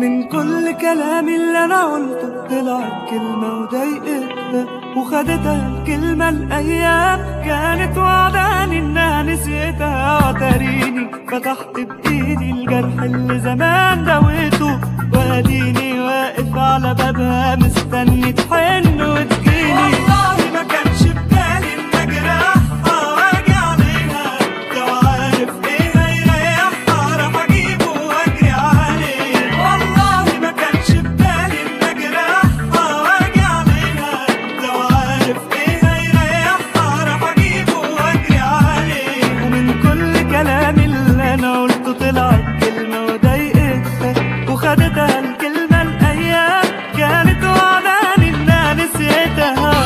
ومن كل كلامي اللي انا قلته طلعت كلمة وضايقتها وخدتها الكلمة الأيام كانت وعداني إنها نسيتها وتريني فتحت بإيدي الجرح اللي زمان دويته وأديني واقف على بابها مستني تحن وتجيني والله ما كانش ببالي إن أجرحها وأجي عليها لو عارف إيه هيريحها راح أجيبه وأجري عليه والله ما كانش ببالي إن أجرحها وأجي عليها لو عارف إيه هيريحها راح أجيبه وأجري عليه ومن كل كلامي اللي أنا قلته طلعت كلمة وضايقتها وخدتها الكلمة الأيام كانت وعداني إنها نسيتها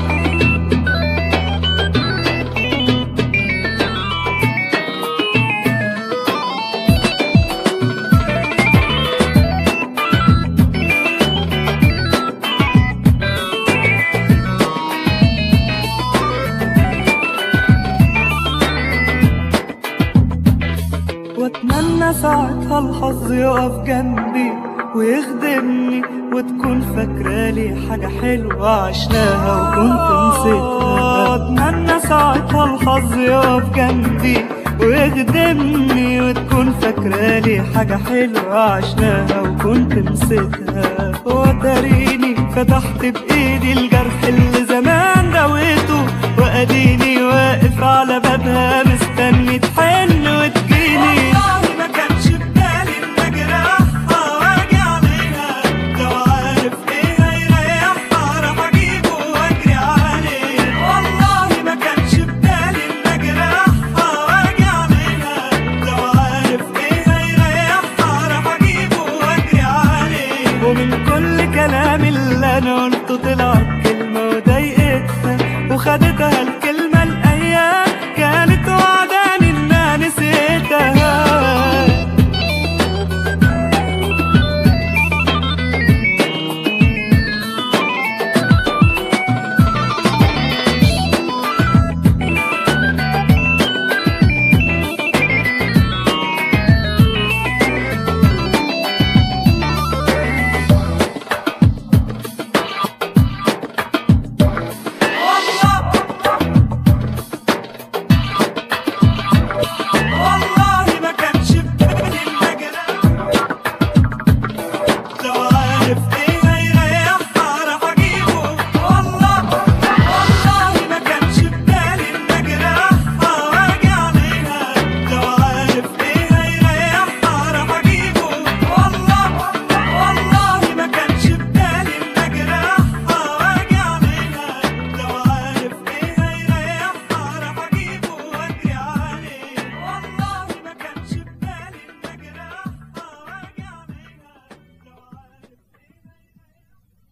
واتمنى ساعتها الحظ يقف جنبي ويخدمني وتكون فاكرالي حاجة حلوة عشناها وكنت نسيتها اتمنى ساعتها الحظ يقف جنبي ويخدمني وتكون فاكرالي حاجة حلوة عشناها وكنت نسيتها وتريني فتحت بإيدي الجرح اللي زمان دويته وأديني واقف على بابها مستني تحن وتجيني والله ما كانش ببالي إن أجرحها وأجي عليها لو عارف إيه هيريحها راح أجيبه وأجري عليه والله ما كانش ببالي إن أجرحها وأجي عليها لو عارف إيه هيريحها راح أجيبه وأجري عليه ومن كل كلامي اللي أنا قلته طلعت كلمة وضايقتها وخدتها الكلمة